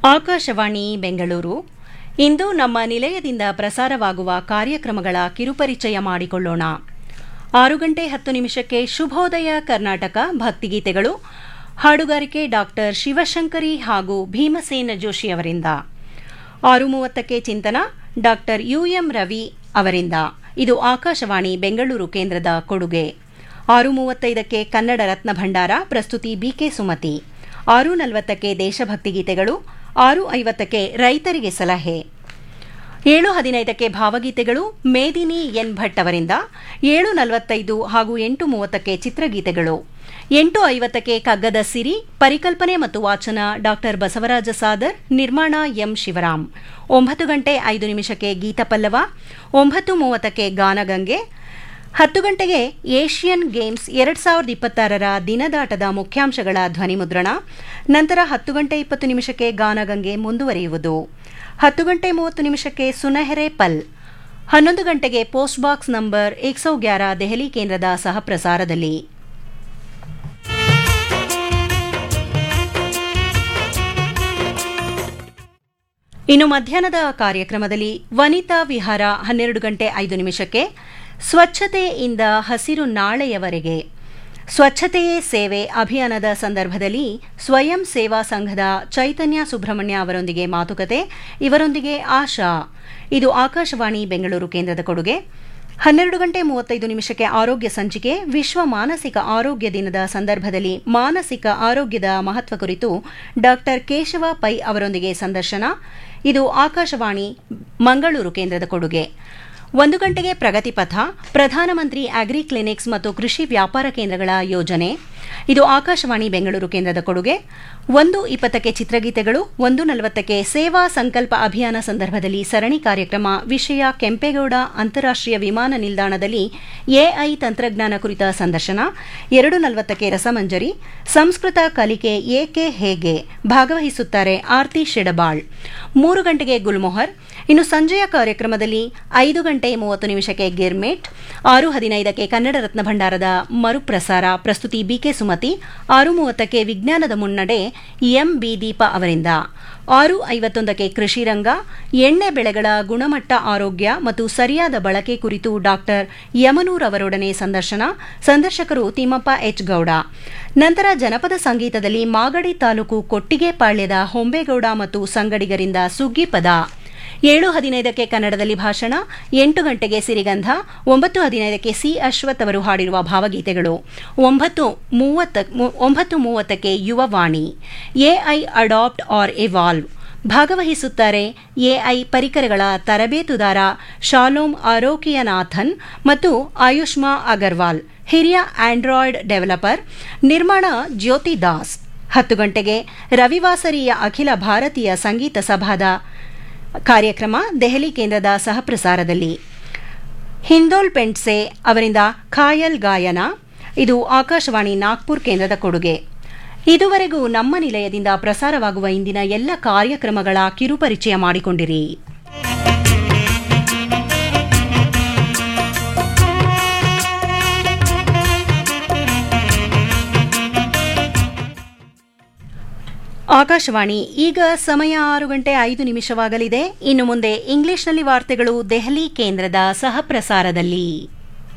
ಆಕಾಶವಾಣಿ ಬೆಂಗಳೂರು ಇಂದು ನಮ್ಮ ನಿಲಯದಿಂದ ಪ್ರಸಾರವಾಗುವ ಕಾರ್ಯಕ್ರಮಗಳ ಕಿರುಪರಿಚಯ ಮಾಡಿಕೊಳ್ಳೋಣ ಆರು ಗಂಟೆ ಹತ್ತು ನಿಮಿಷಕ್ಕೆ ಶುಭೋದಯ ಕರ್ನಾಟಕ ಭಕ್ತಿಗೀತೆಗಳು ಹಾಡುಗಾರಿಕೆ ಡಾಕ್ಟರ್ ಶಿವಶಂಕರಿ ಹಾಗೂ ಭೀಮಸೇನ ಜೋಶಿ ಅವರಿಂದ ಆರು ಮೂವತ್ತಕ್ಕೆ ಚಿಂತನ ಡಾಕ್ಟರ್ ಯುಎಂ ರವಿ ಅವರಿಂದ ಇದು ಆಕಾಶವಾಣಿ ಬೆಂಗಳೂರು ಕೇಂದ್ರದ ಕೊಡುಗೆ ಆರು ಮೂವತ್ತೈದಕ್ಕೆ ಕನ್ನಡ ರತ್ನ ಭಂಡಾರ ಪ್ರಸ್ತುತಿ ಬಿಕೆ ಸುಮತಿ ಆರು ನಲವತ್ತಕ್ಕೆ ದೇಶಭಕ್ತಿ ಗೀತೆಗಳು ಆರು ಐವತ್ತಕ್ಕೆ ರೈತರಿಗೆ ಸಲಹೆ ಏಳು ಹದಿನೈದಕ್ಕೆ ಭಾವಗೀತೆಗಳು ಮೇದಿನಿ ಎನ್ ಭಟ್ ಅವರಿಂದ ಏಳು ನಲವತ್ತೈದು ಹಾಗೂ ಎಂಟು ಮೂವತ್ತಕ್ಕೆ ಚಿತ್ರಗೀತೆಗಳು ಎಂಟು ಐವತ್ತಕ್ಕೆ ಕಗ್ಗದ ಸಿರಿ ಪರಿಕಲ್ಪನೆ ಮತ್ತು ವಾಚನ ಡಾಕ್ಟರ್ ಬಸವರಾಜ ಸಾದರ್ ನಿರ್ಮಾಣ ಎಂ ಶಿವರಾಮ್ ಒಂಬತ್ತು ಗಂಟೆ ಐದು ನಿಮಿಷಕ್ಕೆ ಗೀತಪಲ್ಲವ ಒಂಬತ್ತು ಮೂವತ್ತಕ್ಕೆ ಗಾನಗಂಗೆ ಹತ್ತು ಗಂಟೆಗೆ ಏಷ್ಯನ್ ಗೇಮ್ಸ್ ಎರಡ್ ಸಾವಿರದ ಇಪ್ಪತ್ತಾರರ ದಿನದಾಟದ ಮುಖ್ಯಾಂಶಗಳ ಧ್ವನಿಮುದ್ರಣ ನಂತರ ಹತ್ತು ಗಂಟೆ ಇಪ್ಪತ್ತು ನಿಮಿಷಕ್ಕೆ ಗಾನಗಂಗೆ ಮುಂದುವರಿಯುವುದು ಹತ್ತು ಗಂಟೆ ಮೂವತ್ತು ನಿಮಿಷಕ್ಕೆ ಸುನಹೆರೆ ಪಲ್ ಹನ್ನೊಂದು ಗಂಟೆಗೆ ಪೋಸ್ಟ್ ಬಾಕ್ಸ್ ನಂಬರ್ ಏಕ್ ಗ್ಯಾರ ದೆಹಲಿ ಕೇಂದ್ರದ ಸಹಪ್ರಸಾರದಲ್ಲಿ ಇನ್ನು ಮಧ್ಯಾಹ್ನದ ಕಾರ್ಯಕ್ರಮದಲ್ಲಿ ವನಿತಾ ವಿಹಾರ ಹನ್ನೆರಡು ಗಂಟೆ ಐದು ನಿಮಿಷಕ್ಕೆ ಸ್ವಚ್ಛತೆಯಿಂದ ಹಸಿರು ನಾಳೆಯವರೆಗೆ ಸ್ವಚ್ಛತೆಯೇ ಸೇವೆ ಅಭಿಯಾನದ ಸಂದರ್ಭದಲ್ಲಿ ಸ್ವಯಂ ಸೇವಾ ಸಂಘದ ಚೈತನ್ಯ ಸುಬ್ರಹ್ಮಣ್ಯ ಅವರೊಂದಿಗೆ ಮಾತುಕತೆ ಇವರೊಂದಿಗೆ ಆಶಾ ಇದು ಆಕಾಶವಾಣಿ ಬೆಂಗಳೂರು ಕೇಂದ್ರದ ಕೊಡುಗೆ ಹನ್ನೆರಡು ಗಂಟೆ ಮೂವತ್ತೈದು ನಿಮಿಷಕ್ಕೆ ಆರೋಗ್ಯ ಸಂಚಿಕೆ ವಿಶ್ವ ಮಾನಸಿಕ ಆರೋಗ್ಯ ದಿನದ ಸಂದರ್ಭದಲ್ಲಿ ಮಾನಸಿಕ ಆರೋಗ್ಯದ ಮಹತ್ವ ಕುರಿತು ಡಾಕ್ಟರ್ ಕೇಶವ ಪೈ ಅವರೊಂದಿಗೆ ಸಂದರ್ಶನ ಇದು ಆಕಾಶವಾಣಿ ಮಂಗಳೂರು ಕೇಂದ್ರದ ಕೊಡುಗೆ ಒಂದು ಗಂಟೆಗೆ ಪ್ರಗತಿಪಥ ಪ್ರಧಾನಮಂತ್ರಿ ಅಗ್ರಿ ಕ್ಲಿನಿಕ್ಸ್ ಮತ್ತು ಕೃಷಿ ವ್ಯಾಪಾರ ಕೇಂದ್ರಗಳ ಯೋಜನೆ ಇದು ಆಕಾಶವಾಣಿ ಬೆಂಗಳೂರು ಕೇಂದ್ರದ ಕೊಡುಗೆ ಒಂದು ಇಪ್ಪತ್ತಕ್ಕೆ ಚಿತ್ರಗೀತೆಗಳು ಒಂದು ನಲವತ್ತಕ್ಕೆ ಸೇವಾ ಸಂಕಲ್ಪ ಅಭಿಯಾನ ಸಂದರ್ಭದಲ್ಲಿ ಸರಣಿ ಕಾರ್ಯಕ್ರಮ ವಿಷಯ ಕೆಂಪೇಗೌಡ ಅಂತಾರಾಷ್ಟೀಯ ವಿಮಾನ ನಿಲ್ದಾಣದಲ್ಲಿ ಎಐ ತಂತ್ರಜ್ಞಾನ ಕುರಿತ ಸಂದರ್ಶನ ಎರಡು ನಲವತ್ತಕ್ಕೆ ರಸಮಂಜರಿ ಸಂಸ್ಕೃತ ಕಲಿಕೆ ಏಕೆ ಹೇಗೆ ಭಾಗವಹಿಸುತ್ತಾರೆ ಆರ್ತಿ ಶೆಡಬಾಳ್ ಮೂರು ಗಂಟೆಗೆ ಗುಲ್ಮೊಹರ್ ಇನ್ನು ಸಂಜೆಯ ಕಾರ್ಯಕ್ರಮದಲ್ಲಿ ಐದು ಗಂಟೆ ಮೂವತ್ತು ನಿಮಿಷಕ್ಕೆ ಗಿರ್ಮೇಟ್ ಆರು ಹದಿನೈದಕ್ಕೆ ಕನ್ನಡ ರತ್ನ ಭಂಡಾರದ ಮರುಪ್ರಸಾರ ಪ್ರಸ್ತುತಿ ಬಿಕೆ ಸುಮತಿ ಆರು ಮೂವತ್ತಕ್ಕೆ ವಿಜ್ಞಾನದ ಮುನ್ನಡೆ ಎಂ ಬಿ ದೀಪ ಅವರಿಂದ ಆರು ಐವತ್ತೊಂದಕ್ಕೆ ಕೃಷಿ ರಂಗ ಎಣ್ಣೆ ಬೆಳೆಗಳ ಗುಣಮಟ್ಟ ಆರೋಗ್ಯ ಮತ್ತು ಸರಿಯಾದ ಬಳಕೆ ಕುರಿತು ಡಾಕ್ಟರ್ ಯಮನೂರ್ ಅವರೊಡನೆ ಸಂದರ್ಶನ ಸಂದರ್ಶಕರು ತಿಮ್ಮಪ್ಪ ಎಚ್ ಗೌಡ ನಂತರ ಜನಪದ ಸಂಗೀತದಲ್ಲಿ ಮಾಗಡಿ ತಾಲೂಕು ಕೊಟ್ಟಿಗೆಪಾಳ್ಯದ ಹೊಂಬೇಗೌಡ ಮತ್ತು ಸಂಗಡಿಗರಿಂದ ಸುಗ್ಗಿ ಪದ ಏಳು ಹದಿನೈದಕ್ಕೆ ಕನ್ನಡದಲ್ಲಿ ಭಾಷಣ ಎಂಟು ಗಂಟೆಗೆ ಸಿರಿಗಂಧ ಒಂಬತ್ತು ಹದಿನೈದಕ್ಕೆ ಸಿ ಅಶ್ವಥ್ ಅವರು ಹಾಡಿರುವ ಭಾವಗೀತೆಗಳು ಒಂಬತ್ತು ಮೂವತ್ತ ಒಂಬತ್ತು ಮೂವತ್ತಕ್ಕೆ Yuvavani AI adapt or evolve ಭಾಗವಹಿಸುತ್ತಾರೆ ಎಐ ಪರಿಕರಗಳ ತರಬೇತುದಾರ ಶಾಲೋಮ್ ಆರೋಕಿಯನಾಥನ್ ಮತ್ತು ಆಯುಷ್ಮಾ ಅಗರ್ವಾಲ್ ಹಿರಿಯ ಆಂಡ್ರಾಯ್ಡ್ ಡೆವಲಪರ್ ನಿರ್ಮಾಣ ಜ್ಯೋತಿ ದಾಸ್ ಹತ್ತು ಗಂಟೆಗೆ ರವಿವಾಸರಿಯ ಅಖಿಲ ಭಾರತೀಯ ಸಂಗೀತ ಸಭಾದ ಕಾರ್ಯಕ್ರಮ ದೆಹಲಿ ಕೇಂದ್ರದ ಸಹಪ್ರಸಾರದಲ್ಲಿ ಹಿಂದೋಲ್ ಪೆಂಟ್ಸೆ ಅವರಿಂದ ಖಾಯಲ್ ಗಾಯನ ಇದು ಆಕಾಶವಾಣಿ ನಾಗ್ಪುರ್ ಕೇಂದ್ರದ ಕೊಡುಗೆ ಇದುವರೆಗೂ ನಮ್ಮ ನಿಲಯದಿಂದ ಪ್ರಸಾರವಾಗುವ ಇಂದಿನ ಎಲ್ಲ ಕಾರ್ಯಕ್ರಮಗಳ ಕಿರುಪರಿಚಯ ಮಾಡಿಕೊಂಡಿರಿ ಆಕಾಶವಾಣಿ ಈಗ ಸಮಯ ಆರು ಗಂಟೆ ಐದು ನಿಮಿಷವಾಗಲಿದೆ ಇನ್ನು ಮುಂದೆ ಇಂಗ್ಲಿಷ್ನಲ್ಲಿ ವಾರ್ತೆಗಳು ದೆಹಲಿ ಕೇಂದ್ರದ ಸಹಪ್ರಸಾರದಲ್ಲಿ